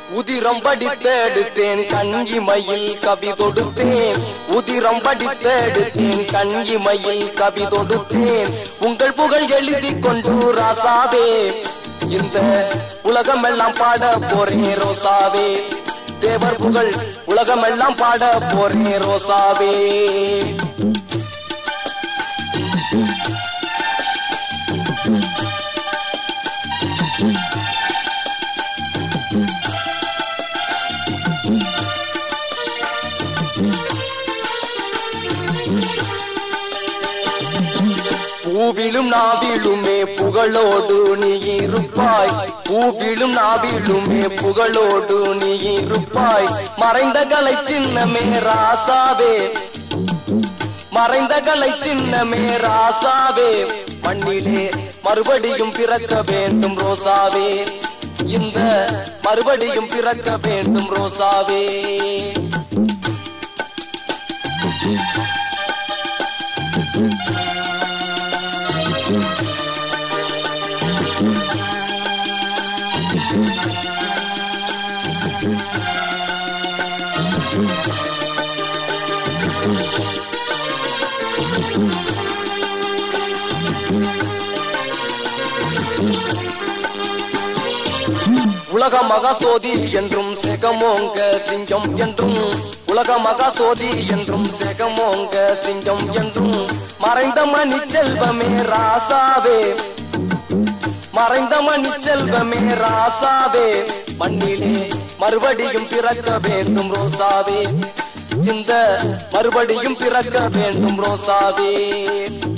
உதிரம் படித்தெடுத்தேன் கஞ்சிமையில் கவி தொடுத்தேன் உதிரம் படித்தெடுத்தேன் கஞ்சிமையில் கவி தொடுத்தேன் உங்கள் புகழ் எழுதி கொண்டு ராசாவே இந்த உலகமெல்லாம் பாட போறேன் ரோசாவே தேவர் புகழ் உலகமெல்லாம் பாட போறேன் ரோசாவே பூவிலும் நாவிலுமே புகழோடு நீ இருப்பாய் பூவிலும் நாவிலுமே புகழோடு நீ இருப்பாய் மறைந்த கலை சின்னமே ராசாவே மறைந்த கலை சின்னமே ராசாவே மண்ணிலே மறுபடியும் பிறக்க வேண்டும் ரோசாவே இந்த மறுபடியும் பிறக்க வேண்டும் ரோசாவே உலக மகாசோதி என்றும் செகமோங்க சிங்கம் என்றும் உலக மகாசோதி என்றும் செகமோங்க சிங்கம் என்றும் மறைந்த மணி செல்வமே ராசாவே மறைந்த மணி செல்வமே ராசாவே மண்ணிலே மறுபடியும் பிறக்க வேண்டும் ரோசாவே இந்த மறுபடியும் பிறக்க வேண்டும் ரோசாவே